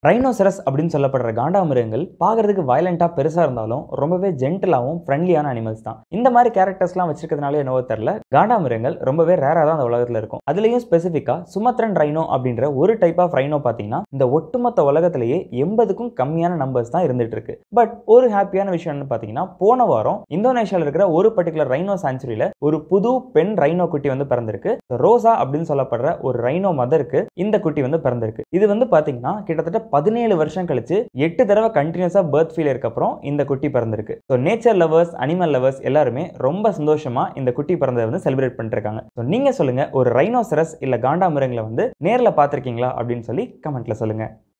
rhinoceros அப்படின்னு சொல்லப்படுற காண்டாமிருகங்கள் பார்க்கறதுக்கு வயலண்டா பெருசா இருந்தாலும் ரொம்பவே ஜென்டிலாவும் ஃப்ரெண்ட்லியான அனிமல்ஸ் தான் இந்த மாதிரி கேரக்டர்ஸ்லாம் வச்சிருக்கிறதுனால என்னவோ தெரியல காண்டாமிருகங்கள் ரொம்பவே ரேரா தான் அந்த உலகத்துல இருக்கும் அதுலயும் ஸ்பெசிஃபிக்கா சுமத்ரன் ரைனோ அப்படின்ற ஒரு டைப் ஆஃப் ரைனோ பாத்தீங்கன்னா இந்த ஒட்டுமொத்த உலகத்திலேயே எண்பதுக்கும் கம்மியான நம்பர்ஸ் தான் இருந்துட்டு இருக்கு பட் ஒரு ஹாப்பியான விஷயம் என்ன பாத்தீங்கன்னா போன வாரம் இந்தோனேஷியால இருக்கிற ஒரு பர்டிகுலர் ரைனோ சான்ச்சுரியில ஒரு புது பெண் ரைனோ குட்டி வந்து பிறந்திருக்கு ரோசா அப்படின்னு சொல்லப்படுற ஒரு ரைனோ மதருக்கு இந்த குட்டி வந்து பிறந்திருக்கு இது வந்து பாத்தீங்கன்னா கிட்டத்தட்ட பதினேழு வருஷம் கழிச்சு எட்டு தடவை கண்டினியூஸா பர்த் ஃபீலியருக்கு அப்புறம் இந்த குட்டி பிறந்திருக்கு so nature lovers animal lovers எல்லாருமே ரொம்ப சந்தோஷமா இந்த குட்டி பிறந்ததை வந்து செலிப்ரேட் பண்ணிட்டு இருக்காங்க ஸோ நீங்க சொல்லுங்க ஒரு ரைனோசரஸ் இல்ல காண்டாமிருகங்களை வந்து நேர்ல பார்த்திருக்கீங்களா அப்படின்னு சொல்லி கமெண்ட்ல சொல்லுங்க